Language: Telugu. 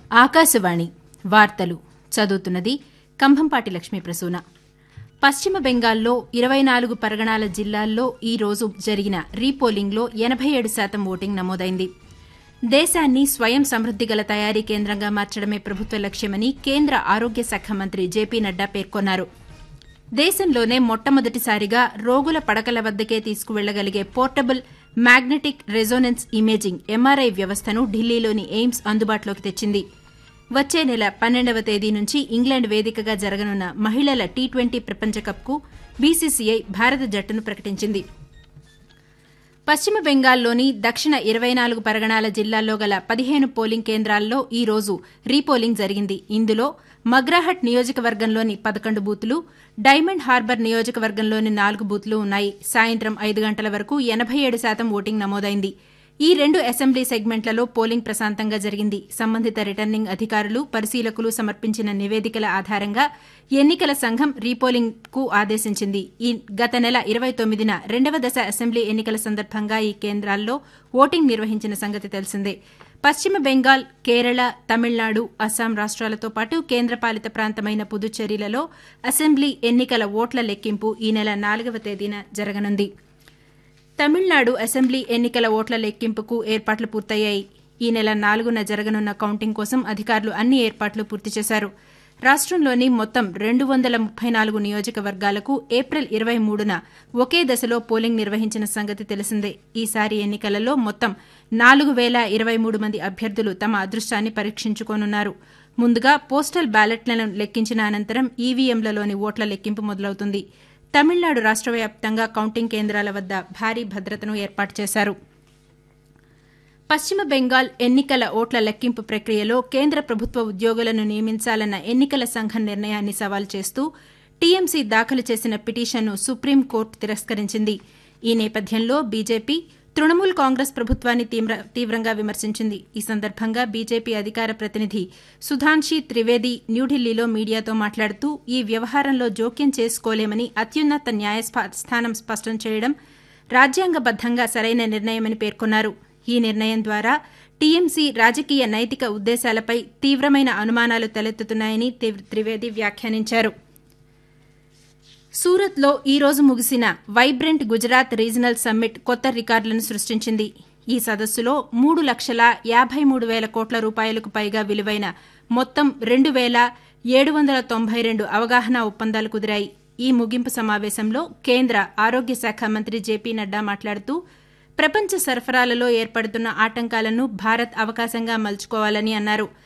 ఆకాశవాణి వార్తలు చదువుతున్నది కంభంపాటి లక్ష్మీ ప్రసూన పశ్చిమ బెంగాల్లో ఇరవై నాలుగు పరగణాల జిల్లాల్లో ఈ రోజు జరిగిన రీపోలింగ్లో ఎనబై ఏడు శాతం ఓటింగ్ నమోదైంది దేశాన్ని స్వయం సమృద్ది గల తయారీ కేంద్రంగా మార్చడమే ప్రభుత్వ లక్ష్యమని కేంద్ర ఆరోగ్య శాఖ మంత్రి జేపీ నడ్డా పేర్కొన్నారు దేశంలోనే మొట్టమొదటిసారిగా రోగుల పడకల వద్దకే తీసుకువెళ్లగలిగే portable magnetic resonance imaging MRI వ్యవస్థను ఢిల్లీలోని ఎయిమ్స్ అందుబాటులోకి తెచ్చింది వచ్చే నెల పన్నెండవ తేదీ నుంచి ఇంగ్లాండ్ వేదికగా జరగనున్న మహిళల టీ ట్వంటీ ప్రపంచకప్కు బీసీసీఐ భారత జట్టును ప్రకటించింది పశ్చిమ బెంగాల్లోని దక్షిణ ఇరవై నాలుగు పరగణాల జిల్లాల్లో గల పదిహేను పోలింగ్ కేంద్రాల్లో ఈ రోజు రీపోలింగ్ జరిగింది ఇందులో మగ్రాహట్ నియోజకవర్గంలోని పదకొండు బూతులు డైమండ్ హార్బర్ నియోజకవర్గంలోని నాలుగు బూత్లు ఉన్నాయి సాయంత్రం ఐదు గంటల వరకు ఎనబై ఏడు శాతం ఓటింగ్ నమోదైంది ఈ రెండు అసెంబ్లీ సెగ్మెంట్లలో పోలింగ్ ప్రశాంతంగా జరిగింది సంబంధిత రిటర్నింగ్ అధికారులు పరిశీలకులు సమర్పించిన నివేదికల ఆధారంగా ఎన్నికల సంఘం రీపోలింగ్ కు ఆదేశించింది ఈ గత నెల ఇరవై తొమ్మిదిన రెండవ దశ అసెంబ్లీ ఎన్నికల సందర్భంగా ఈ కేంద్రాల్లో ఓటింగ్ నిర్వహించిన సంగతి తెలిసిందే పశ్చిమ బెంగాల్ కేరళ తమిళనాడు అస్సాం రాష్ట్రాలతో పాటు కేంద్రపాలిత ప్రాంతమైన పుదుచ్చేరిలలో అసెంబ్లీ ఎన్నికల ఓట్ల లెక్కింపు ఈ నెల నాలుగవ తేదీన జరగనుంది తమిళనాడు అసెంబ్లీ ఎన్నికల ఓట్ల లెక్కింపుకు ఏర్పాట్లు పూర్తయ్యాయి ఈ నెల నాలుగున జరగనున్న కౌంటింగ్ కోసం అధికారులు అన్ని ఏర్పాట్లు పూర్తి చేశారు రాష్టంలోని మొత్తం రెండు వందల ముప్పై నాలుగు నియోజకవర్గాలకు ఏప్రిల్ ఇరవై మూడున ఒకే దశలో పోలింగ్ నిర్వహించిన సంగతి తెలిసిందే ఈసారి ఎన్నికలలో మొత్తం నాలుగు వేల ఇరవై మూడు మంది అభ్యర్థులు తమ అదృష్టాన్ని పరీక్షించుకోనున్నారు ముందుగా పోస్టల్ బ్యాలెట్లను లెక్కించిన అనంతరం ఈవీఎంలలోని ఓట్ల లెక్కింపు మొదలవుతుంది తమిళనాడు రాష్ట వ్యాప్తంగా కౌంటింగ్ కేంద్రాల వద్ద భారీ భద్రతను ఏర్పాటు చేశారు పశ్చిమ బెంగాల్ ఎన్నికల ఓట్ల లెక్కింపు ప్రక్రియలో కేంద్ర ప్రభుత్వ ఉద్యోగులను నియమించాలన్న ఎన్నికల సంఘం నిర్ణయాన్ని సవాల్ చేస్తూ టీఎంసీ దాఖలు చేసిన పిటిషన్ను సుప్రీంకోర్టు తిరస్కరించింది ఈ నేపథ్యంలో బీజేపీ తృణమూల్ కాంగ్రెస్ ప్రభుత్వాన్ని తీవ్రంగా విమర్శించింది ఈ సందర్భంగా బీజేపీ అధికార ప్రతినిధి సుధాన్షి త్రివేది న్యూఢిల్లీలో మీడియాతో మాట్లాడుతూ ఈ వ్యవహారంలో జోక్యం చేసుకోలేమని అత్యున్నత న్యాయస్థానం స్పష్టం చేయడం రాజ్యాంగబద్దంగా సరైన నిర్ణయమని పేర్కొన్నారు ఈ నిర్ణయం ద్వారా టీఎంసీ రాజకీయ నైతిక ఉద్దేశాలపై తీవ్రమైన అనుమానాలు తలెత్తుతున్నాయని త్రివేది వ్యాఖ్యానించారు సూరత్లో ఈ రోజు ముగిసిన వైబ్రెంట్ గుజరాత్ రీజనల్ సమ్మిట్ కొత్త రికార్డులను సృష్టించింది ఈ సదస్సులో మూడు లక్షల యాబై మూడు వేల కోట్ల రూపాయలకు పైగా విలువైన మొత్తం రెండు వేల ఏడు వందల తొంభై రెండు అవగాహన ఒప్పందాలు కుదిరాయి ఈ ముగింపు సమావేశంలో కేంద్ర ఆరోగ్య శాఖ మంత్రి జేపీ నడ్డా మాట్లాడుతూ ప్రపంచ సరఫరాలలో ఏర్పడుతున్న ఆటంకాలను భారత్ అవకాశంగా మలుచుకోవాలని అన్నారు